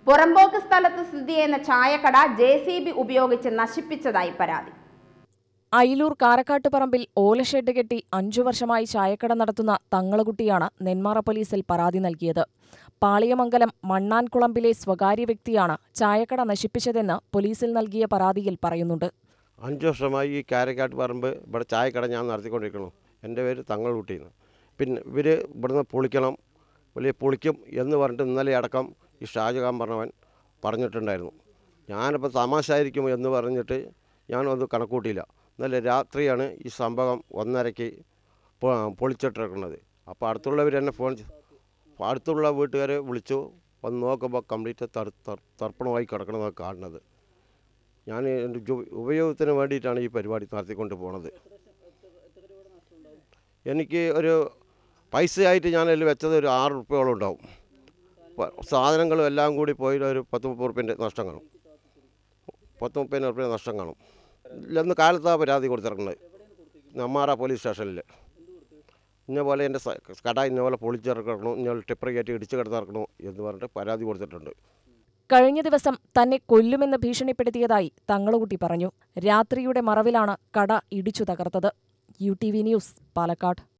പുറമ്പോക്ക് സ്ഥലത്ത് സ്ഥിതി ചെയ്യുന്ന ചായക്കട ജെ സി ബി ഉപയോഗിച്ച് നശിപ്പിച്ചതായി പരാതി അയിലൂർ കാരക്കാട്ടുപറമ്പിൽ ഓലഷെഡ് കെട്ടി അഞ്ചു വർഷമായി ചായക്കട നടത്തുന്ന തങ്ങളകുട്ടിയാണ് നെന്മാറ പോലീസിൽ പരാതി നൽകിയത് പാളിയമംഗലം മണ്ണാൻകുളമ്പിലെ സ്വകാര്യ വ്യക്തിയാണ് ചായക്കട നശിപ്പിച്ചതെന്ന് പോലീസിൽ നൽകിയ പരാതിയിൽ പറയുന്നുണ്ട് അഞ്ച് വർഷമായി ഈ കാരക്കാട്ട് പറമ്പ് ഇവിടെ ചായക്കട ഞാൻ നടത്തിക്കൊണ്ടിരിക്കണം എൻ്റെ പേര് തങ്ങളുട്ടിന്ന് പിന്നെ ഇവർ ഇവിടുന്ന് പൊളിക്കണം വലിയ പൊളിക്കും എന്ന് പറഞ്ഞിട്ട് ഇന്നലെ അടക്കം ഈ ഷാജഹാൻ പറഞ്ഞവൻ പറഞ്ഞിട്ടുണ്ടായിരുന്നു ഞാനിപ്പോൾ തമാശായിരിക്കും എന്ന് പറഞ്ഞിട്ട് ഞാനൊന്നും കണക്കൂട്ടിയില്ല ഇന്നലെ രാത്രിയാണ് ഈ സംഭവം ഒന്നരയ്ക്ക് പൊ- പൊളിച്ചിട്ടിരിക്കുന്നത് അപ്പോൾ അടുത്തുള്ളവർ എന്നെ ഫോൺ ചെയ്- അപ്പോൾ അടുത്തുള്ള വീട്ടുകാരെ വിളിച്ചു വന്ന് നോക്കുമ്പോൾ കംപ്ലീറ്റ് തർ തർ തർപ്പണമായി കിടക്കണമെന്നാണ് കാണുന്നത് ഞാൻ എൻ്റെ ജോ- ഉപയോഗത്തിന് വേണ്ടിയിട്ടാണ് ഈ പരിപാടി നടത്തിക്കൊണ്ട് പോണത് എനിക്ക് ഒരു പൈസയായിട്ട് ഞാൻ അതിൽ വെച്ചത് ഒരു ആറ് റുപ്യോളം ഉണ്ടാവും പ- സാധനങ്ങളും എല്ലാം കൂടി പോയി ഒരു പത്ത് മുപ്പത് റുപ്യൻ്റെ നഷ്ടം കാണും പത്ത് മുപ്പതിന് റുപ്യ നഷ്ടം കാണും ഇല്ലെന്ന് കാലത്താണ് പരാതി കൊടുത്തിറങ്ങുന്നത് നെമ്മാറ പോലീസ് സ്റ്റേഷനിൽ ഇന്ന പോലെ എൻ്റെ സ- കട ഇന്ന പോലെ പൊളിച്ചിറക്കണം ഇന്ന പോലെ ടിപ്പർ കയറ്റി ഇടിച്ച് കിടന്നിറക്കണം എന്ന് പറഞ്ഞിട്ട് പരാതി കൊടുത്തിട്ടുണ്ട് കഴിഞ്ഞ ദിവസം തന്നെ കൊല്ലുമെന്ന് ഭീഷണിപ്പെടുത്തിയതായി തങ്ങളുകുട്ടി പറഞ്ഞു രാത്രിയുടെ മറവിലാണ് കട ഇടിച്ചു തകർത്തത് U T V news Palakkad